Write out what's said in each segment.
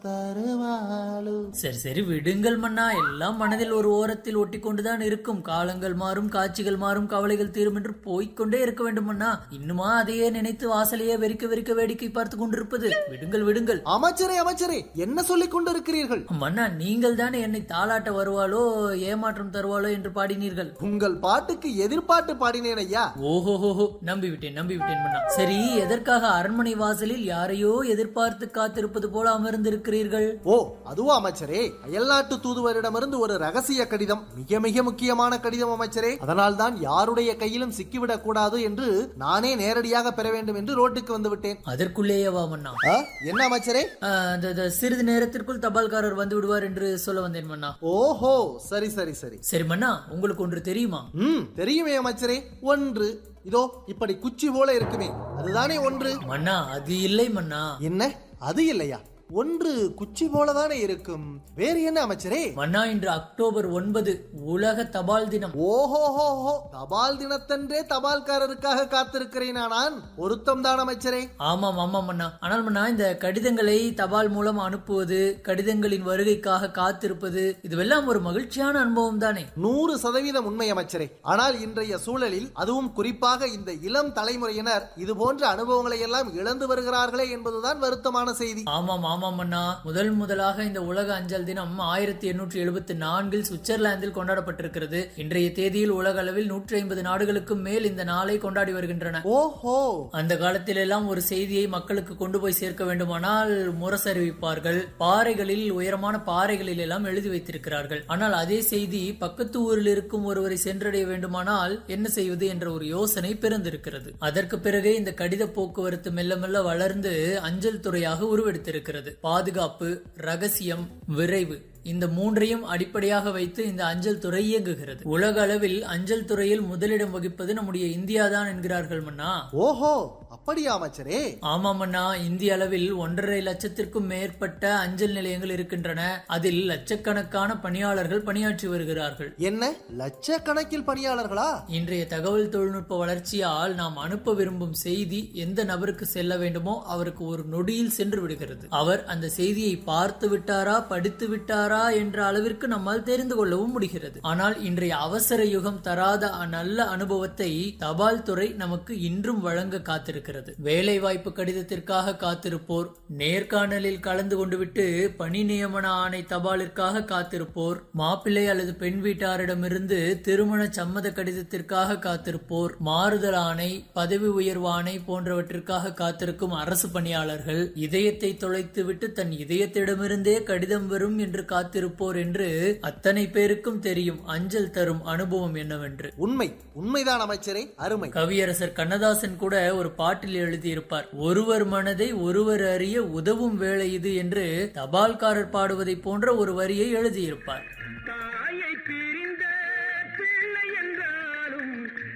தருவாளு சரி சரி விடுங்கள் மன்னா எல்லாம் மனதில் ஒரு ஓரத்தில் ஒட்டி கொண்டுதான் இருக்கும் காலங்கள் மாறும் காட்சிகள் மாறும் கவலைகள் தீரும் என்று போய்க்கொண்டே இருக்க வேண்டும் மன்னா இன்னுமா அதையே நினைத்து வாசலையே வெறிக்க வெறிக்க வேடிக்கை பார்த்து கொண்டிருப்பது விடுங்கள் விடுங்கள் அமைச்சரே அமைச்சரே என்ன சொல்லிக் கொண்டிருக்கிறீர்கள் மன்னா நீங்கள் தானே என்னை தாளாட்ட வருவாளோ ஏமாற்றம் தருவாளோ என்று பாடினீர்கள் உங்கள் பாட்டுக்கு எதிர்பாட்டு பாடினேன் ஐயா ஓஹோஹோஹோ நம்பிவிட்டேன் நம்பிவிட்டேன் மன்னா சரி எதற்காக அரண்மனை வாசலில் யாரையோ எதிர்பார்த்து காத்திருப்பது போல அமர்ந்திருக்கிறீர்கள் ஓ அதுவும் அமைச்சரே அயல்நாட்டு தூதுவரிடமிருந்து ஒரு ரகசிய கடிதம் மிக மிக முக்கியமான கடிதம் அமைச்சரே அதனால் தான் யாருடைய கையிலும் சிக்கிவிடக் கூடாது என்று நானே நேரடியாக பெற வேண்டும் என்று ரோட்டுக்கு வந்து விட்டேன் அதற்குள்ளேயேவா மன்னா ஆ, என்ன அமைச்சரே ஆ, அந்த அந்த சிறிது நேரத்திற்குள் தபால்காரர் வந்து விடுவார் என்று சொல்ல வந்தேன் மன்னா ஓஹோ சரி சரி சரி சரி மன்னா உங்களுக்கு ஒன்று தெரியுமா ம் தெரியுமே அமைச்சரே ஒன்று இதோ இப்படி குச்சி போல இருக்குமே அதுதானே ஒன்று மன்னா அது இல்லை மன்னா என்ன அது இல்லையா ஒன்று குச்சி போலதானே இருக்கும் வேறு என்ன அமைச்சரே மன்னா இன்று அக்டோபர் ஒன்பது உலக தபால் தினம் ஓஹோஹோஹோ தபால் தினத்தன்றே தபால்காரருக்காக காத்திருக்கிறேனா நான் பொருத்தம் தான் அமைச்சரே ஆமாம் ஆமாம் மன்னா ஆனால் மன்னா இந்த கடிதங்களை தபால் மூலம் அனுப்புவது கடிதங்களின் வருகைக்காக காத்திருப்பது இதுவெல்லாம் ஒரு மகிழ்ச்சியான அனுபவம் தானே நூறு சதவீதம் உண்மை அமைச்சரே ஆனால் இன்றைய சூழலில் அதுவும் குறிப்பாக இந்த இளம் தலைமுறையினர் இது போன்ற அனுபவங்களை எல்லாம் இழந்து வருகிறார்களே என்பதுதான் வருத்தமான செய்தி ஆமாம் ஆமாம் அண்ணா முதல் முதலாக இந்த உலக அஞ்சல் தினம் ஆயிரத்தி எண்ணூற்றி எழுபத்தி நான்கில் சுவிட்சர்லாந்தில் கொண்டாடப்பட்டிருக்கிறது இன்றைய தேதியில் உலக அளவில் நூற்றி ஐம்பது நாடுகளுக்கும் மேல் இந்த நாளை கொண்டாடி வருகின்றன ஓஹோ அந்த காலத்தில் எல்லாம் ஒரு செய்தியை மக்களுக்கு கொண்டு போய் சேர்க்க வேண்டுமானால் முரசறிவிப்பார்கள் பாறைகளில் உயரமான பாறைகளில் எல்லாம் எழுதி வைத்திருக்கிறார்கள் ஆனால் அதே செய்தி பக்கத்து ஊரில் இருக்கும் ஒருவரை சென்றடைய வேண்டுமானால் என்ன செய்வது என்ற ஒரு யோசனை பிறந்திருக்கிறது அதற்கு பிறகு இந்த கடித போக்குவரத்து மெல்ல மெல்ல வளர்ந்து அஞ்சல் துறையாக உருவெடுத்திருக்கிறது பாதுகாப்பு ரகசியம் விரைவு இந்த மூன்றையும் அடிப்படையாக வைத்து இந்த அஞ்சல் துறை இயங்குகிறது உலக அளவில் அஞ்சல் துறையில் முதலிடம் வகிப்பது நம்முடைய இந்தியா தான் என்கிறார்கள் மன்னா ஓஹோ அப்படியா அமைச்சரே ஆமாம் அண்ணா இந்திய அளவில் ஒன்றரை லட்சத்திற்கும் மேற்பட்ட அஞ்சல் நிலையங்கள் இருக்கின்றன அதில் லட்சக்கணக்கான பணியாளர்கள் பணியாற்றி வருகிறார்கள் என்ன லட்சக்கணக்கில் பணியாளர்களா இன்றைய தகவல் தொழில்நுட்ப வளர்ச்சியால் நாம் அனுப்ப விரும்பும் செய்தி எந்த நபருக்கு செல்ல வேண்டுமோ அவருக்கு ஒரு நொடியில் சென்று விடுகிறது அவர் அந்த செய்தியை பார்த்து விட்டாரா படித்து விட்டாரா என்ற அளவிற்கு நம்மால் தெரிந்து கொள்ளவும் முடிகிறது ஆனால் இன்றைய அவசர யுகம் தராத நல்ல அனுபவத்தை தபால் துறை நமக்கு இன்றும் வழங்க காத்திருக்கிறது வேலை வாய்ப்பு கடிதத்திற்காக காத்திருப்போர் நேர்காணலில் கலந்து கொண்டு விட்டு பணி நியமன ஆணை தபாலிற்காக காத்திருப்போர் மாப்பிள்ளை அல்லது பெண் வீட்டாரிடமிருந்து திருமண சம்மத கடிதத்திற்காக காத்திருப்போர் மாறுதல் ஆணை பதவி உயர்வு ஆணை போன்றவற்றிற்காக காத்திருக்கும் அரசு பணியாளர்கள் இதயத்தை தொலைத்துவிட்டு தன் இதயத்திடமிருந்தே கடிதம் வரும் என்று காத்திருப்போர் என்று அத்தனை பேருக்கும் தெரியும் அஞ்சல் தரும் அனுபவம் என்னவென்று உண்மை உண்மைதான் அமைச்சரே அருமை கவியரசர் கண்ணதாசன் கூட ஒரு பாட்டில் எழுதியிருப்பார் ஒருவர் மனதை ஒருவர் அறிய உதவும் வேலை இது என்று தபால்காரர் பாடுவதை போன்ற ஒரு வரியை எழுதியிருப்பார் தாயை பிரிந்த பிள்ளை என்றாலும்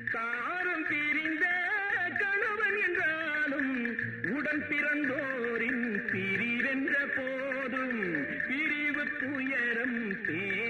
தாரம் பிரிந்த கணவன் என்றாலும் உடன் பிறந்தோரின் பிரிவென்ற போதும் பிரிவு துயரம் தே